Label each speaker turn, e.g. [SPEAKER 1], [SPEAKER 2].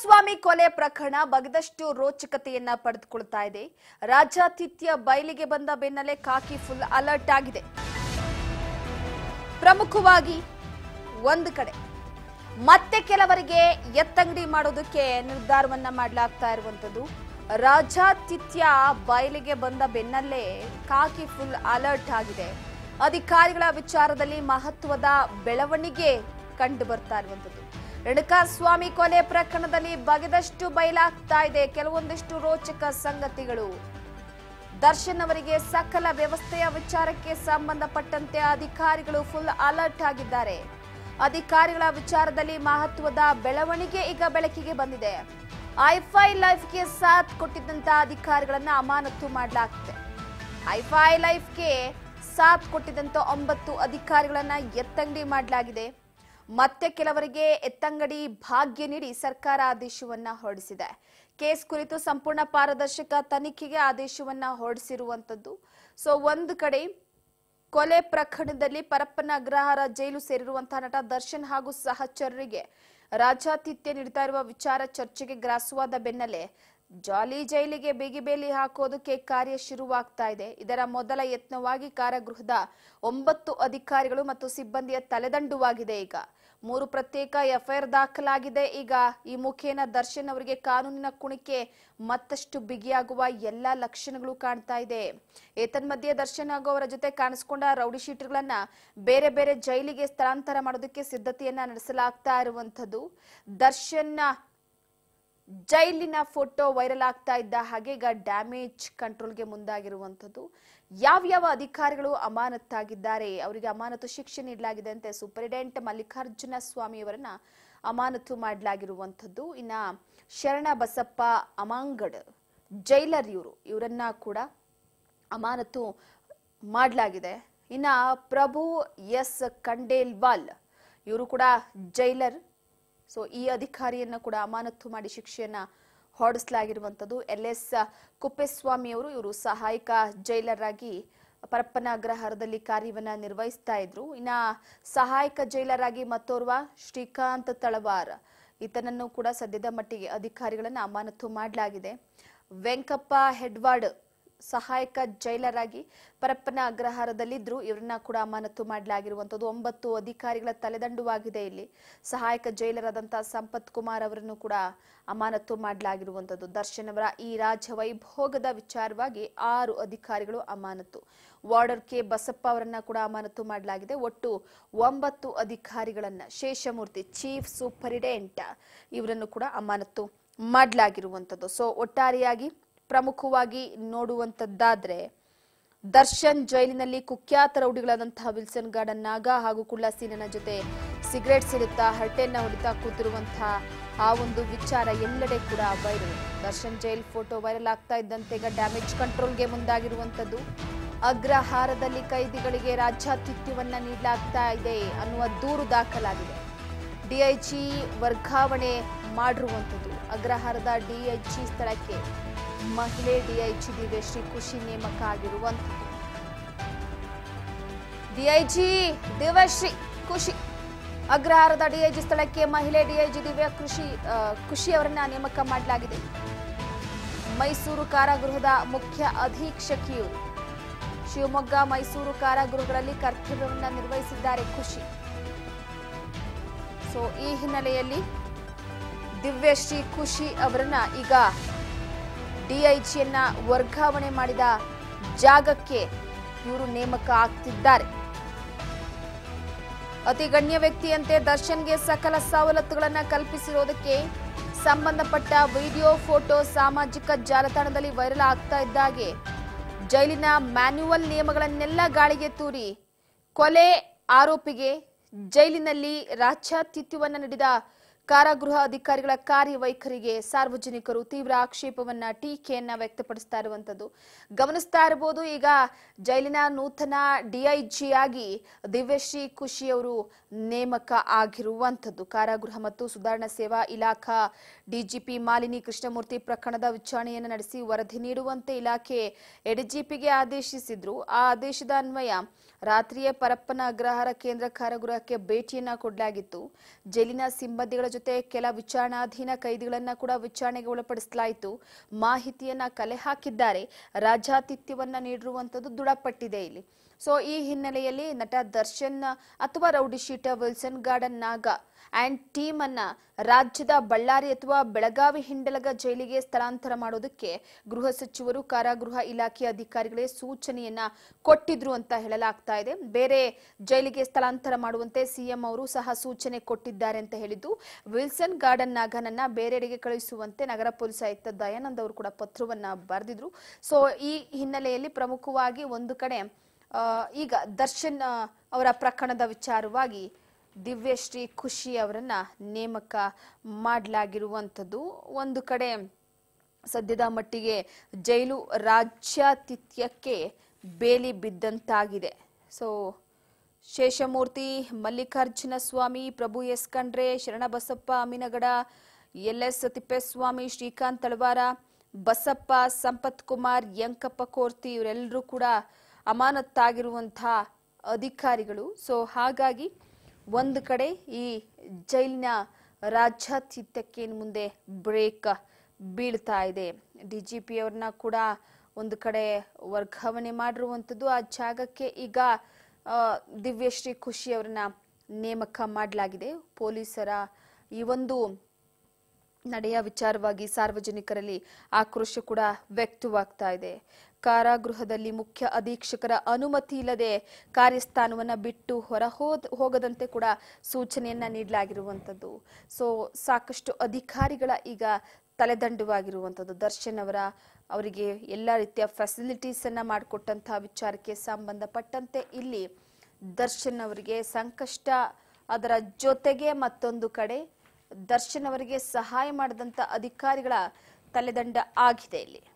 [SPEAKER 1] ಸ್ವಾಮಿ ಕೊಲೆ ಪ್ರಕರಣ ಬಗೆದಷ್ಟು ರೋಚಕತೆಯನ್ನ ಪಡೆದುಕೊಳ್ತಾ ಇದೆ ರಾಜ್ಯಾತಿಥ್ಯ ಬಯಲಿಗೆ ಬಂದ ಬೆನ್ನಲ್ಲೇ ಕಾಕಿ ಫುಲ್ ಅಲರ್ಟ್ ಆಗಿದೆ ಪ್ರಮುಖವಾಗಿ ಒಂದು ಕಡೆ ಮತ್ತೆ ಕೆಲವರಿಗೆ ಎತ್ತಂಗಡಿ ಮಾಡೋದಕ್ಕೆ ನಿರ್ಧಾರವನ್ನ ಮಾಡಲಾಗ್ತಾ ಇರುವಂತದ್ದು ರಾಜ್ಯಾತಿಥ್ಯ ಬಯಲಿಗೆ ಬಂದ ಬೆನ್ನಲ್ಲೇ ಕಾಕಿ ಫುಲ್ ಅಲರ್ಟ್ ಆಗಿದೆ ಅಧಿಕಾರಿಗಳ ವಿಚಾರದಲ್ಲಿ ಮಹತ್ವದ ಬೆಳವಣಿಗೆ ಕಂಡು ಬರ್ತಾ ಇರುವಂತದ್ದು ರೇಣುಕಾಸ್ವಾಮಿ ಕೊಲೆ ಪ್ರಕರಣದಲ್ಲಿ ಬಗೆದಷ್ಟು ಬಯಲಾಗ್ತಾ ಇದೆ ಕೆಲವೊಂದಿಷ್ಟು ರೋಚಕ ಸಂಗತಿಗಳು ದರ್ಶನ್ ಅವರಿಗೆ ಸಕಲ ವ್ಯವಸ್ಥೆಯ ವಿಚಾರಕ್ಕೆ ಸಂಬಂಧಪಟ್ಟಂತೆ ಅಧಿಕಾರಿಗಳು ಫುಲ್ ಅಲರ್ಟ್ ಆಗಿದ್ದಾರೆ ಅಧಿಕಾರಿಗಳ ವಿಚಾರದಲ್ಲಿ ಮಹತ್ವದ ಬೆಳವಣಿಗೆ ಈಗ ಬೆಳಕಿಗೆ ಬಂದಿದೆ ಐಫೈ ಲೈಫ್ಗೆ ಸಾಥ್ ಕೊಟ್ಟಿದ್ದಂತ ಅಧಿಕಾರಿಗಳನ್ನ ಅಮಾನತು ಮಾಡಲಾಗ್ತಿದೆ ಐಫೈ ಲೈಫ್ಗೆ ಸಾಥ್ ಕೊಟ್ಟಿದ್ದಂತ ಒಂಬತ್ತು ಅಧಿಕಾರಿಗಳನ್ನ ಎತ್ತಂಗಡಿ ಮಾಡಲಾಗಿದೆ ಮತ್ತೆ ಕೆಲವರಿಗೆ ಎತ್ತಂಗಡಿ ಭಾಗ್ಯ ನೀಡಿ ಸರ್ಕಾರ ಆದೇಶವನ್ನ ಹೊರಡಿಸಿದೆ ಕೇಸ್ ಕುರಿತು ಸಂಪೂರ್ಣ ಪಾರದರ್ಶಕ ತನಿಖೆಗೆ ಆದೇಶವನ್ನ ಹೊರಡಿಸಿರುವಂತದ್ದು ಸೊ ಒಂದು ಕಡೆ ಕೊಲೆ ಪ್ರಕರಣದಲ್ಲಿ ಪರಪ್ಪನ ಅಗ್ರಹಾರ ಜೈಲು ಸೇರಿರುವಂತಹ ನಟ ದರ್ಶನ್ ಹಾಗೂ ಸಹಚರರಿಗೆ ರಾಜ್ಯಾತಿಥ್ಯ ನೀಡ್ತಾ ಇರುವ ವಿಚಾರ ಚರ್ಚೆಗೆ ಗ್ರಾಸವಾದ ಬೆನ್ನಲ್ಲೇ ಜಾಲಿ ಜೈಲಿಗೆ ಬೇಲಿ ಹಾಕೋದಕ್ಕೆ ಕಾರ್ಯ ಶುರುವಾಗ್ತಾ ಇದೆ ಇದರ ಮೊದಲ ಯತ್ನವಾಗಿ ಕಾರಾಗೃಹದ ಒಂಬತ್ತು ಅಧಿಕಾರಿಗಳು ಮತ್ತು ಸಿಬ್ಬಂದಿಯ ತಲೆದಂಡುವಾಗಿದೆ ಈಗ ಮೂರು ಪ್ರತ್ಯೇಕ ಎಫ್ಐಆರ್ ದಾಖಲಾಗಿದೆ ಈಗ ಈ ಮುಖೇನ ದರ್ಶನ್ ಅವರಿಗೆ ಕಾನೂನಿನ ಕುಣಿಕೆ ಮತ್ತಷ್ಟು ಬಿಗಿಯಾಗುವ ಎಲ್ಲಾ ಲಕ್ಷಣಗಳು ಕಾಣ್ತಾ ಇದೆ ಏತನ್ಮಧ್ಯೆ ದರ್ಶನ್ ಹಾಗೂ ಅವರ ಜೊತೆ ಕಾಣಿಸ್ಕೊಂಡ ರೌಡಿ ಶೀಟರ್ಗಳನ್ನ ಬೇರೆ ಬೇರೆ ಜೈಲಿಗೆ ಸ್ಥಳಾಂತರ ಮಾಡೋದಕ್ಕೆ ಸಿದ್ಧತೆಯನ್ನ ನಡೆಸಲಾಗ್ತಾ ಇರುವಂತದ್ದು ದರ್ಶನ್ ಜೈಲಿನ ಫೋಟೋ ವೈರಲ್ ಆಗ್ತಾ ಇದ್ದ ಹಾಗೆ ಈಗ ಡ್ಯಾಮೇಜ್ ಕಂಟ್ರೋಲ್ಗೆ ಮುಂದಾಗಿರುವಂಥದ್ದು ಯಾವ್ಯಾವ ಅಧಿಕಾರಿಗಳು ಅಮಾನತ್ತಾಗಿದ್ದಾರೆ ಅವರಿಗೆ ಅಮಾನತು ಶಿಕ್ಷೆ ನೀಡಲಾಗಿದೆ ಅಂತೆ ಸೂಪರಿಂಟೆಂಡೆಂಟ್ ಮಲ್ಲಿಕಾರ್ಜುನ ಸ್ವಾಮಿಯವರನ್ನ ಅಮಾನತು ಮಾಡಲಾಗಿರುವಂಥದ್ದು ಇನ್ನ ಶರಣ ಬಸಪ್ಪ ಅಮಾಂಗಡ್ ಜೈಲರ್ ಇವರು ಇವರನ್ನ ಕೂಡ ಅಮಾನತು ಮಾಡಲಾಗಿದೆ ಇನ್ನ ಪ್ರಭು ಎಸ್ ಕಂಡೇಲ್ವಾಲ್ ಇವರು ಕೂಡ ಜೈಲರ್ ಸೊ ಈ ಅಧಿಕಾರಿಯನ್ನ ಕೂಡ ಅಮಾನತು ಮಾಡಿ ಶಿಕ್ಷೆಯನ್ನ ಹೊರಡಿಸಲಾಗಿರುವಂತದ್ದು ಎಲ್ ಎಸ್ ಕುಪ್ಪೇಸ್ವಾಮಿ ಅವರು ಇವರು ಸಹಾಯಕ ಜೈಲರ್ ಆಗಿ ಪರಪ್ಪನ ಅಗ್ರಹಾರದಲ್ಲಿ ಕಾರ್ಯವನ್ನ ನಿರ್ವಹಿಸ್ತಾ ಇದ್ರು ಇನ್ನ ಸಹಾಯಕ ಜೈಲರ್ ಆಗಿ ಮತ್ತೋರ್ವ ಶ್ರೀಕಾಂತ್ ತಳವಾರ್ ಈತನನ್ನು ಕೂಡ ಸದ್ಯದ ಮಟ್ಟಿಗೆ ಅಧಿಕಾರಿಗಳನ್ನ ಅಮಾನತು ಮಾಡಲಾಗಿದೆ ವೆಂಕಪ್ಪ ಹೆಡ್ವಾರ್ಡ್ ಸಹಾಯಕ ಜೈಲರ್ ಆಗಿ ಪರಪ್ಪನ ಅಗ್ರಹಾರದಲ್ಲಿದ್ರು ಇವರನ್ನ ಕೂಡ ಅಮಾನತು ಮಾಡಲಾಗಿರುವಂತದ್ದು ಒಂಬತ್ತು ಅಧಿಕಾರಿಗಳ ತಲೆದಂಡುವಾಗಿದೆ ಇಲ್ಲಿ ಸಹಾಯಕ ಜೈಲರ್ ಆದಂತಹ ಸಂಪತ್ ಕುಮಾರ್ ಅವರನ್ನು ಕೂಡ ಅಮಾನತು ಮಾಡಲಾಗಿರುವಂತದ್ದು ದರ್ಶನ್ ಅವರ ಈ ರಾಜ ವೈಭೋಗದ ವಿಚಾರವಾಗಿ ಆರು ಅಧಿಕಾರಿಗಳು ಅಮಾನತು ವಾರ್ಡರ್ ಕೆ ಬಸಪ್ಪ ಅವರನ್ನ ಕೂಡ ಅಮಾನತು ಮಾಡಲಾಗಿದೆ ಒಟ್ಟು ಒಂಬತ್ತು ಅಧಿಕಾರಿಗಳನ್ನ ಶೇಷಮೂರ್ತಿ ಚೀಫ್ ಸೂಪರಿಡೆಂಟ್ ಇವರನ್ನು ಕೂಡ ಅಮಾನತು ಮಾಡಲಾಗಿರುವಂತದ್ದು ಸೊ ಒಟ್ಟಾರೆಯಾಗಿ ಪ್ರಮುಖವಾಗಿ ನೋಡುವಂತದ್ದಾದ್ರೆ ದರ್ಶನ್ ಜೈಲಿನಲ್ಲಿ ಕುಖ್ಯಾತ ರೌಡಿಗಳಾದಂತಹ ವಿಲ್ಸನ್ ಗಾರ್ಡನ್ ನಾಗ ಹಾಗೂ ಕುಳ್ಳಸೀನನ ಜೊತೆ ಸಿಗರೆಟ್ ಸೇರುತ್ತಾ ಹರಟೆಯನ್ನ ಹೊಡಿತಾ ಕೂತಿರುವಂತಹ ಆ ಒಂದು ವಿಚಾರ ಎಲ್ಲೆಡೆ ಕೂಡ viral Darshan jail photo viral ಆಗ್ತಾ ಇದ್ದಂತೆ ಈಗ ಡ್ಯಾಮೇಜ್ ಕಂಟ್ರೋಲ್ಗೆ ಮುಂದಾಗಿರುವಂತದ್ದು ಅಗ್ರಹಾರದಲ್ಲಿ ಕೈದಿಗಳಿಗೆ ರಾಜ್ಯಾತಿಥ್ಯವನ್ನ ನೀಡಲಾಗ್ತಾ ಇದೆ ಅನ್ನುವ ದೂರು ದಾಖಲಾಗಿದೆ ಡಿಐಜಿ ವರ್ಗಾವಣೆ ಮಾಡಿರುವಂಥದ್ದು ಅಗ್ರಹಾರದ ಡಿಐಜಿ ಸ್ಥಳಕ್ಕೆ ಮಹಿಳೆ ಡಿಐಜಿ ದಿವ್ಯಶ್ರೀ ಖುಷಿ ನೇಮಕ ಆಗಿರುವಂಥದ್ದು ಡಿಐಜಿ ದಿವ್ಯಶ್ರೀ ಖುಷಿ ಅಗ್ರಹಾರದ ಡಿಐಜಿ ಸ್ಥಳಕ್ಕೆ ಮಹಿಳೆ ಡಿಐಜಿ ದಿವ್ಯ ಕೃಷಿ ಆ, ಖುಷಿ ಅವರನ್ನ ನೇಮಕ ಮಾಡಲಾಗಿದೆ ಮೈಸೂರು ಕಾರಾಗೃಹದ ಮುಖ್ಯ ಅಧೀಕ್ಷಕಿಯರು ಶಿವಮೊಗ್ಗ ಮೈಸೂರು ಕಾರಾಗೃಹಗಳಲ್ಲಿ ಕರ್ತವ್ಯವನ್ನ ನಿರ್ವಹಿಸಿದ್ದಾರೆ ಖುಷಿ ಸೊ ಈ ಹಿನ್ನೆಲೆಯಲ್ಲಿ ದಿವ್ಯಶ್ರೀ ಖುಷಿ ಅವರನ್ನ ಈಗ ಡಿಐಜಿಯನ್ನ ವರ್ಗಾವಣೆ ಮಾಡಿದ ಜಾಗಕ್ಕೆ ಇವರು ನೇಮಕ ಆಗ್ತಿದ್ದಾರೆ ಅತಿ ಗಣ್ಯ ವ್ಯಕ್ತಿಯಂತೆ ದರ್ಶನ್ಗೆ ಸಕಲ ಸವಲತ್ತುಗಳನ್ನ ಕಲ್ಪಿಸಿರೋದಕ್ಕೆ ಸಂಬಂಧಪಟ್ಟ ವಿಡಿಯೋ ಫೋಟೋ ಸಾಮಾಜಿಕ ಜಾಲತಾಣದಲ್ಲಿ ವೈರಲ್ ಆಗ್ತಾ ಇದ್ದಾಗೆ ಜೈಲಿನ ಮ್ಯಾನ್ಯುವಲ್ ನಿಯಮಗಳನ್ನೆಲ್ಲ ಗಾಳಿಗೆ ತೂರಿ ಕೊಲೆ ಆರೋಪಿಗೆ ಜೈಲಿನಲ್ಲಿ ರಾಜ್ಯಾತಿಥ್ಯವನ್ನ ನೀಡಿದ ಕಾರಾಗೃಹ ಅಧಿಕಾರಿಗಳ ಕಾರ್ಯವೈಖರಿಗೆ ಸಾರ್ವಜನಿಕರು ತೀವ್ರ ಆಕ್ಷೇಪವನ್ನ ಟೀಕೆಯನ್ನ ವ್ಯಕ್ತಪಡಿಸ್ತಾ ಇರುವಂತದ್ದು ಗಮನಿಸ್ತಾ ಇರಬಹುದು ಈಗ ಜೈಲಿನ ನೂತನ ಡಿಐಜಿ ಆಗಿ ದಿವ್ಯಶ್ರೀ ಖುಷಿ ಅವರು ನೇಮಕ ಆಗಿರುವಂತದ್ದು ಕಾರಾಗೃಹ ಮತ್ತು ಸುಧಾರಣಾ ಸೇವಾ ಇಲಾಖಾ ಡಿಜಿಪಿ ಮಾಲಿನಿ ಕೃಷ್ಣಮೂರ್ತಿ ಪ್ರಕರಣದ ವಿಚಾರಣೆಯನ್ನು ನಡೆಸಿ ವರದಿ ನೀಡುವಂತೆ ಇಲಾಖೆ ಎಡಿಜಿಪಿಗೆ ಆದೇಶಿಸಿದ್ರು ಆ ಆದೇಶದ ಅನ್ವಯ ರಾತ್ರಿಯೇ ಪರಪ್ಪನ ಅಗ್ರಹಾರ ಕೇಂದ್ರ ಕಾರಾಗೃಹಕ್ಕೆ ಭೇಟಿಯನ್ನ ಕೊಡಲಾಗಿತ್ತು ಜೈಲಿನ ಸಿಬ್ಬಂದಿಗಳ ಜೊತೆ ಕೆಲ ವಿಚಾರಣಾಧೀನ ಕೈದಿಗಳನ್ನ ಕೂಡ ವಿಚಾರಣೆಗೆ ಒಳಪಡಿಸಲಾಯಿತು ಮಾಹಿತಿಯನ್ನ ಕಲೆ ಹಾಕಿದ್ದಾರೆ ರಾಜಾತಿಥ್ಯವನ್ನ ನೀಡಿರುವಂತದ್ದು ದೃಢಪಟ್ಟಿದೆ ಇಲ್ಲಿ ಸೊ ಈ ಹಿನ್ನೆಲೆಯಲ್ಲಿ ನಟ ದರ್ಶನ್ ಅಥವಾ rowdy sheeter Wilson Garden Naga and team ಅನ್ನ ರಾಜ್ಯದ ಬಳ್ಳಾರಿ ಅಥವಾ ಬೆಳಗಾವಿ ಹಿಂಡಲಗ ಜೈಲಿಗೆ ಸ್ಥಳಾಂತರ ಮಾಡೋದಕ್ಕೆ ಗೃಹ ಸಚಿವರು ಕಾರಾಗೃಹ ಇಲಾಖೆ ಅಧಿಕಾರಿಗಳೇ ಸೂಚನೆಯನ್ನ ಕೊಟ್ಟಿದ್ರು ಅಂತ ಹೇಳಲಾಗ್ತಾ ಇದೆ ಬೇರೆ ಜೈಲಿಗೆ ಸ್ಥಳಾಂತರ ಮಾಡುವಂತೆ ಸಿಎಂ ಅವರು ಸಹ ಸೂಚನೆ ಕೊಟ್ಟಿದ್ದಾರೆ ಅಂತ ಹೇಳಿದ್ದು ವಿಲ್ಸನ್ ಗಾರ್ಡನ್ ನಾಗನನ್ನ ಬೇರೆಡೆಗೆ ಕಳುಹಿಸುವಂತೆ ನಗರ ಪೊಲೀಸ್ ಆಯುಕ್ತ ದಯಾನಂದ್ ಅವರು ಕೂಡ ಪತ್ರವನ್ನ ಬರೆದಿದ್ರು ಸೊ ಈ ಹಿನ್ನೆಲೆಯಲ್ಲಿ ಪ್ರಮುಖವಾಗಿ ಒಂದು ಕಡೆ ಆ, ಈಗ ದರ್ಶನ್ ಆ, ಅವರ ಪ್ರಕರಣದ ವಿಚಾರವಾಗಿ ದಿವ್ಯಶ್ರೀ ಖುಷಿ ಅವರನ್ನ ನೇಮಕ ಮಾಡಲಾಗಿರುವಂಥದ್ದು ಒಂದು ಕಡೆ ಸದ್ಯದ ಮಟ್ಟಿಗೆ ಜೈಲು ರಾಜ್ಯಾತಿಥ್ಯಕ್ಕೆ ಬೇಲಿ ಬಿದ್ದಂತಾಗಿದೆ ಸೊ Seshamurthy Mallikarjuna Swamy Prabhu S Khandre Sharanabasappa Aminagad L S Thippeswamy Srikanth Talawar Basappa Sampath Kumar Yankappa Korti ಇವರೆಲ್ಲರೂ ಕೂಡ ಅಮಾನತ್ತಾಗಿರುವಂತಹ ಅಧಿಕಾರಿಗಳು ಸೊ ಹಾಗಾಗಿ ಒಂದು ಕಡೆ ಈ ಜೈಲಿನ ರಾಜ್ಯಾತಿಥ್ಯಕ್ಕೆ ಇನ್ನು ಮುಂದೆ ಬ್ರೇಕ್ ಬೀಳ್ತಾ ಇದೆ ಡಿ ಜಿ ಪಿ ಅವ್ರನ್ನ ಕೂಡ ಒಂದು ಕಡೆ ವರ್ಗಾವಣೆ ಮಾಡಿರುವಂಥದ್ದು ಆ ಜಾಗಕ್ಕೆ ಈಗ ಆ, ದಿವ್ಯಶ್ರೀ ಖುಷಿ ಅವರನ್ನ ನೇಮಕ ಮಾಡಲಾಗಿದೆ ಪೊಲೀಸರ ಈ ಒಂದು ನಡೆಯ ವಿಚಾರವಾಗಿ ಸಾರ್ವಜನಿಕರಲ್ಲಿ ಆಕ್ರೋಶ ಕೂಡ ವ್ಯಕ್ತವಾಗ್ತಾ ಇದೆ ಕಾರಾಗೃಹದಲ್ಲಿ ಮುಖ್ಯ ಅಧೀಕ್ಷಕರ ಅನುಮತಿ ಇಲ್ಲದೆ ಕಾರ್ಯಸ್ಥಾನವನ್ನ ಬಿಟ್ಟು ಹೊರ ಹೋದ್ ಹೋಗದಂತೆ ಕೂಡ ಸೂಚನೆಯನ್ನ ನೀಡಲಾಗಿರುವಂಥದ್ದು ಸೊ ಸಾಕಷ್ಟು ಅಧಿಕಾರಿಗಳ ಈಗ ತಲೆದಂಡವಾಗಿರುವಂಥದ್ದು ದರ್ಶನ್ ಅವರ ಅವರಿಗೆ ಎಲ್ಲ ರೀತಿಯ ಫೆಸಿಲಿಟೀಸ್ ಅನ್ನ ಮಾಡಿಕೊಟ್ಟಂತಹ ವಿಚಾರಕ್ಕೆ ಸಂಬಂಧಪಟ್ಟಂತೆ ಇಲ್ಲಿ ದರ್ಶನ್ ಅವರಿಗೆ ಸಂಕಷ್ಟ ಅದರ ಜೊತೆಗೆ ಮತ್ತೊಂದು ಕಡೆ ದರ್ಶನ್ ಅವರಿಗೆ ಸಹಾಯ ಮಾಡಿದಂತ ಅಧಿಕಾರಿಗಳ ತಲೆದಂಡ ಆಗಿದೆ ಇಲ್ಲಿ